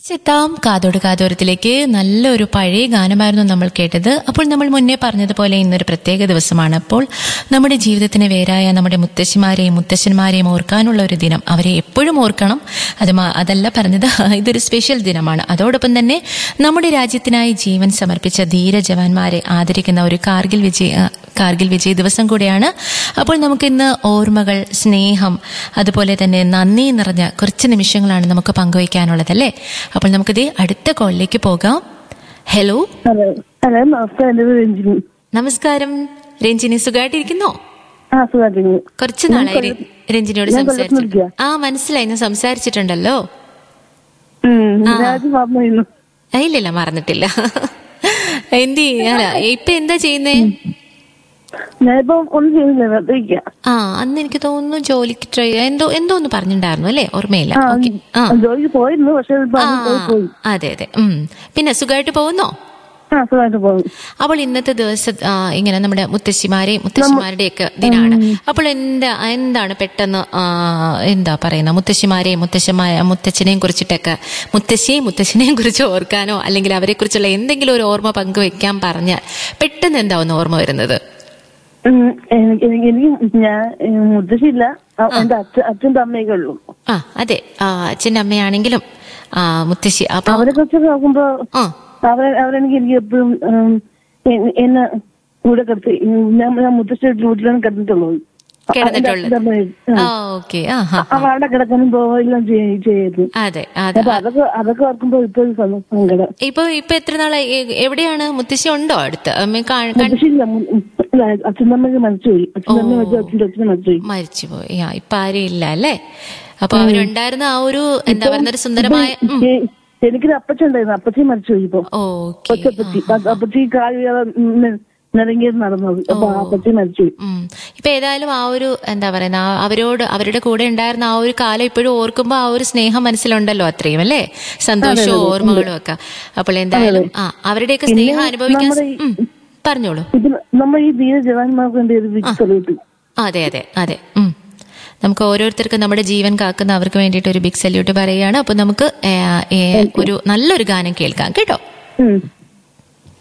ചെത്താം കാതോട് കാതോരത്തിലേക്ക് നല്ലൊരു പഴയ ഗാനമായിരുന്നു നമ്മൾ കേട്ടത് അപ്പോൾ നമ്മൾ മുന്നേ പറഞ്ഞതുപോലെ ഇന്നൊരു പ്രത്യേക ദിവസമാണ് അപ്പോൾ നമ്മുടെ ജീവിതത്തിന് വേരായ നമ്മുടെ മുത്തശ്ശിമാരെയും മുത്തശ്ശന്മാരെയും ഓർക്കാനുള്ള ഒരു ദിനം അവരെ എപ്പോഴും ഓർക്കണം അത് മാ- അതല്ല പറഞ്ഞത് ഇതൊരു സ്പെഷ്യൽ ദിനമാണ് അതോടൊപ്പം തന്നെ നമ്മുടെ രാജ്യത്തിനായി ജീവൻ സമർപ്പിച്ച ധീര ജവാന്മാരെ ആദരിക്കുന്ന ഒരു കാർഗിൽ വിജയ ആ, കാർഗിൽ വിജയ് ദിവസം കൂടിയാണ് അപ്പോൾ നമുക്കിന്ന് ഓർമ്മകൾ സ്നേഹം അതുപോലെ തന്നെ നന്ദി നിറഞ്ഞ കുറച്ച് നിമിഷങ്ങളാണ് നമുക്ക് പങ്കുവയ്ക്കാനുള്ളതല്ലേ അപ്പോൾ നമുക്കിത് അടുത്ത കോളിലേക്ക് പോകാം ഹലോ ഹലോ ഹലോ നമസ്കാരം എൻ്റെ പേര് രഞ്ജിനി നമസ്കാരം രഞ്ജിനി സുഖമായിട്ടിരിക്കുന്നോ ആ സുഖാട്ടിനി കുറച്ച് നാളായി ര- രഞ്ജിനിയോട് ഞാൻ കൊല്ലത്ത് സംസാരിച്ചിട്ട് വിളിക്കുക. ആ മനസ്സിലായി ഞാൻ സംസാരിച്ചിട്ടുണ്ടല്ലോ ഞാൻ പറഞ്ഞു ആ, ഇല്ലില്ല മറന്നിട്ടില്ല എന്തി അല്ല ഇപ്പൊ എന്താ ചെയ്യുന്നേ ഞാനിപ്പോ ഒന്നും ചെയ്യുന്നില്ല വെറുതെ ഇരിക്കുക. ആ അന്ന് എനിക്ക് തോന്നുന്നു ജോലിക്ക് ട്രൈ എന്തോ എന്തോ ഒന്ന് പറഞ്ഞിട്ടുണ്ടായിരുന്നു അല്ലേ ഓർമ്മയില്ല ആ ഓക്കെ ആ ജോലിക്ക് പോയിരുന്നു പക്ഷെ ഇപ്പൊ ആ, അങ്ങ് പോയി പോയി അതെ അതെ ഉം പിന്നെ സുഖമായിട്ട് പോകുന്നോ ആ സുഖമായിട്ട് പോകും അപ്പോൾ ഇന്നത്തെ ദിവസം ആ, ഇങ്ങനെ നമ്മുടെ മുത്തശ്ശിമാരെയും മുത്തശ്ശിമാരുടെയൊക്കെ ദിനാണ് അപ്പോൾ എന്താ എന്താണ് പെട്ടെന്ന് ആ, എന്താ പറയുന്ന മുത്തശ്ശിമാരെയും മുത്തശ്ശമായ മുത്തച്ഛനെയും കുറിച്ചിട്ടൊക്കെ മുത്തശ്ശിയെയും മുത്തശ്ശനെയും കുറിച്ച് ഓർക്കാനോ അല്ലെങ്കിൽ അവരെ കുറിച്ചുള്ള എന്തെങ്കിലും ഒരു ഓർമ്മ പങ്കുവെക്കാൻ പറഞ്ഞാൽ പെട്ടെന്ന് എന്താ ഒന്ന് ഓർമ്മ വരുന്നത് ഉം, എനിക്ക് എനിക്ക് എനിക്ക് ഞാൻ ഉം, മുത്തശ്ശിയില്ല ആ, എന്റെ അച്ഛൻ അച്ഛൻ്റെ അമ്മയൊക്കെ ഉള്ളൂ ആ അതെ ആ, അച്ഛൻ്റെ അമ്മയാണെങ്കിലും ആ മുത്തശ്ശി അപ്പൊ അവരെ കുറിച്ച് നോക്കുമ്പോ ആ അവരെ അവരെനിക്ക് എനിക്ക് എപ്പോഴും ഉം, എ- എന്നെ കൂടെ കിടത്തി ഉം, ഞാൻ ഞാൻ മുത്തശ്ശി വീട്ടിലാണ് കിടന്നിട്ടുള്ളത് എന്റെ കിടന്നിട്ടുള്ളത് അച്ഛൻ്റെ അമ്മയും, ആ. ആ ഓക്കെ ആ ഹാ അവ അവിടെ കിടക്കാനും പോവെല്ലാം ചെയ്യ- ചെയ്യായിരുന്നു അതെ അതെ അപ്പൊ അതൊക്കെ അതൊക്കെ ഓർക്കുമ്പോ ഇപ്പൊ ഒരു സന്തോഷം, സങ്കടം ഇപ്പൊ ഇപ്പൊ എത്ര നാളായി എ- എവിടെയാണ് മുത്തശ്ശി ഉണ്ടോ അടുത്ത് അമ്മ കാ- കൺ- മുത്തശ്ശിയില്ല അച്ഛനമ്മക്ക് മരിച്ചുപോയി അച്ഛനമ്മ വെച്ച് അച്ഛൻ്റെ അച്ഛനെ മരിച്ചുപോയി മരിച്ചുപോയി ആ ഇപ്പൊ ആരും ഇല്ല അല്ലേ അപ്പൊ അവരുണ്ടായിരുന്ന ആ ഒരു എന്താ പറയുന്ന ഒരു സുന്ദരമായ ഉം. ഏ- എനിക്കൊരു അപ്പച്ചൻ ഉണ്ടായിരുന്നു അപ്പച്ചി മരിച്ചുപോയി ഇപ്പൊ ഓക്കെ കൊച്ചപ്പച്ചി അ- അപ്പച്ചി കാല് നിറങ്ങിയത് നടന്നത് അപ്പൊ ആ അപ്പച്ചി മരിച്ചുപോയി ഉം. ഇപ്പൊ ഏതായാലും ആ ഒരു എന്താ പറയുന്ന ആ അവരോട് അവരുടെ കൂടെ ഉണ്ടായിരുന്ന ആ ഒരു കാലം ഇപ്പോഴും ഓർക്കുമ്പോ ആ ഒരു സ്നേഹം മനസ്സിലുണ്ടല്ലോ അത്രയും അല്ലേ സന്തോഷവും ഓർമ്മകളും ഒക്കെ അപ്പോൾ എന്തായാലും ആ അവരുടെയൊക്കെ സ്നേഹം അനുഭവിക്കാൻ നമ്മുടെ ഈ- ഉം. പറഞ്ഞോളൂ ഇത് നമ്മൾ ഈ ധീര ജവാന്മാർക്ക് വേണ്ടി ഒരു വിധി തെളിവിട്ടു അതെ അതെ അതെ ഉം. നമുക്ക് ഓരോരുത്തർക്കും നമ്മുടെ ജീവൻ കാക്കുന്ന അവർക്ക് വേണ്ടിയിട്ട് ഒരു ബിഗ് സല്യൂട്ട് പറയുകയാണ് അപ്പൊ നമുക്ക് ഏ, ഏ, ഒരു നല്ലൊരു ഗാനം കേൾക്കാം കേട്ടോ ഉം